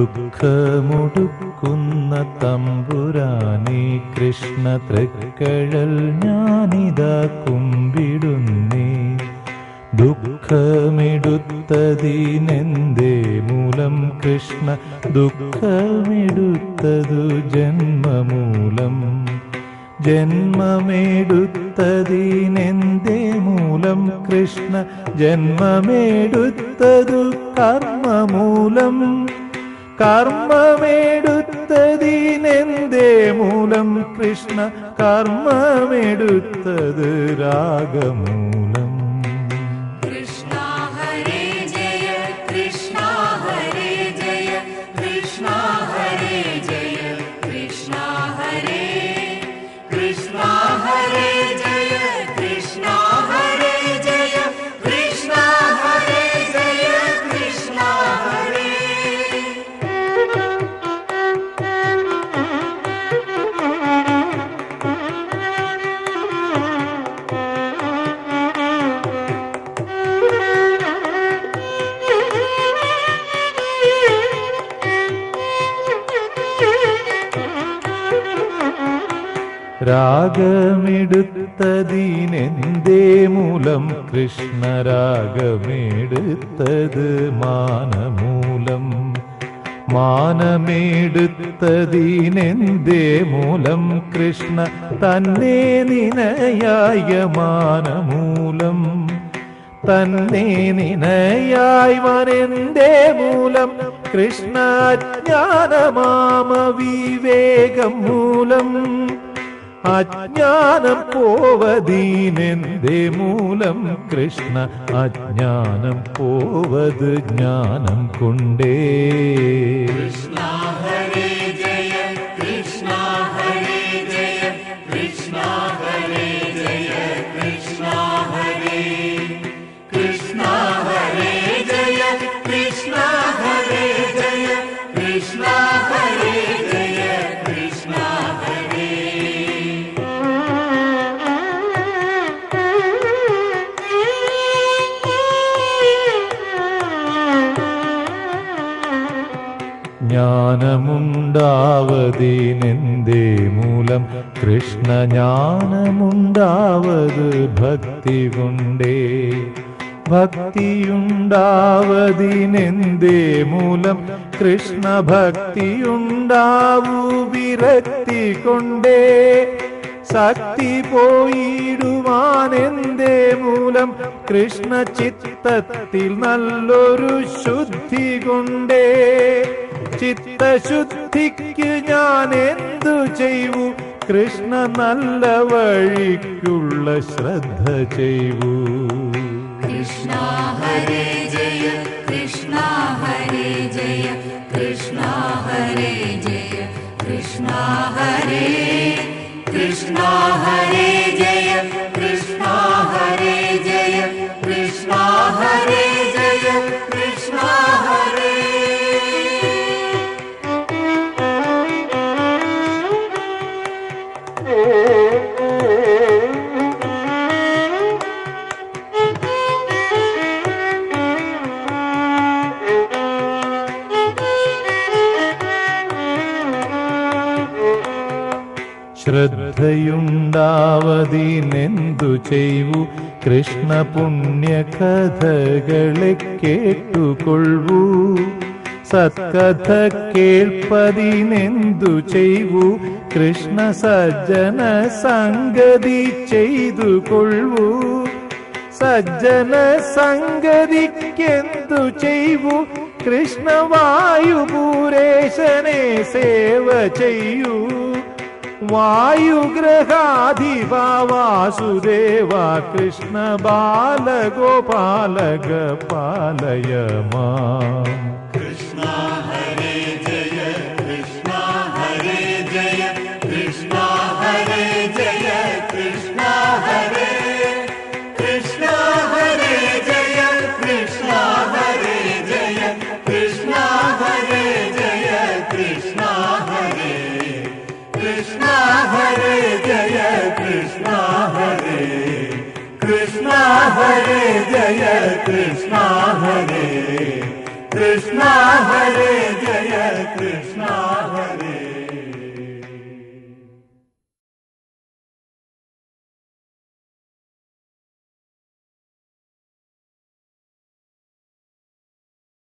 ദുഃഖമുടുക്കുന്ന തമ്പുരാനേ കൃഷ്ണ തൃക്കഴൽ ഞാനിതാ കുമ്പിടുന്നേ ദുഃഖമെടുത്തതിനെന്തേ മൂലം കൃഷ്ണ ദുഃഖമെടുത്തതു ജന്മമൂലം ജന്മമെടുത്തതിനെന്തേ മൂലം കൃഷ്ണ ജന്മമെടുത്തതു കർമ്മമൂലം കർമ്മമെടുത്തതിനെന്തേ മൂലം കൃഷ്ണ കർമ്മമെടുത്തത് രാഗമൂലം कृष्णा हरे जय कृष्णा हरे जय कृष्णा हरे जय कृष्णा हरे कृष्णा हरे जय कृष्णा हरे जय कृष्णा हरे जय कृष्णा हरे രാഗമെടുത്തതിനെന്തേ മൂലം കൃഷ്ണ രാഗമെടുത്തത് മാനമൂലം മാനമെടുത്തതിനെന്തേ മൂലം കൃഷ്ണ തന്നെ നിനയായ മാനമൂലം തന്നെ നിനയായി വനെന്തേ മൂലം കൃഷ്ണ ജ്ഞാനമാമ വിവേകം മൂലം അജ്ഞാനം പോവതീനെന്തേ മൂലം കൃഷ്ണ അജ്ഞാനം പോവത് ജ്ഞാനം കൊണ്ടേ कृष्णा हरे जय कृष्णा हरे जय कृष्णा हरे जय कृष्णा हरे कृष्णा हरे जय कृष्णा हरे जय कृष्णा हरे जय कृष्णा हरे ജ്ഞാനമുണ്ടാവതിനെന്തേ മൂലം കൃഷ്ണ ജ്ഞാനമുണ്ടാവത് ഭക്തി കൊണ്ടേ ഭക്തിയുണ്ടാവതിനെന്തേ മൂലം കൃഷ്ണ ഭക്തിയുണ്ടാവൂ വിരക്തി കൊണ്ടേ ശക്തി പോയിടുവാനെന്തേ മൂലം കൃഷ്ണ ചിത്തത്തിൽ നല്ലൊരു ശുദ്ധി കൊണ്ടേ ചിത്തശുദ്ധിക്ക് ഞാൻ എന്തു ചെയ്യൂ കൃഷ്ണ നല്ല വഴിക്കുള്ള ശ്രദ്ധ ചെയ്യൂ कृष्णा हरे जय कृष्णा हरे जय कृष्णा हरे जय कृष्णा हरे कृष्णा हरे जय कृष्णा हरे जय कृष्णा हरे जय कृष्णा हरे ശ്രദ്ധയുണ്ടാവതിനെന്തു ചെയ്യൂ കൃഷ്ണ പുണ്യ കഥകളെ കേട്ടുകൊള്ളൂ സത്കഥ കേൾപ്പതിനെന്തു ചെയ്യൂ കൃഷ്ണ സജ്ജന സംഗതി ചെയ്തു കൊള്ളൂ സജ്ജന സംഗതിക്കെന്തു ചെയ്യൂ കൃഷ്ണ വായുപൂരേശനെ സേവ ചെയ്യൂ വായുഗ്രഹാധിപ വാസുദേവ കൃഷ്ണ ബാലഗോപാലക പാലയ മാം कृष्णा हरे जय कृष्णा हरे जय कृष्णा हरे जय कृष्णा हरे कृष्णा हरे जय कृष्णा हरे जय कृष्णा हरे जय कृष्णा हरे कृष्णा हरे जय कृष्णा हरे कृष्णा हरे जय कृष्णा हरे कृष्णा हरे जय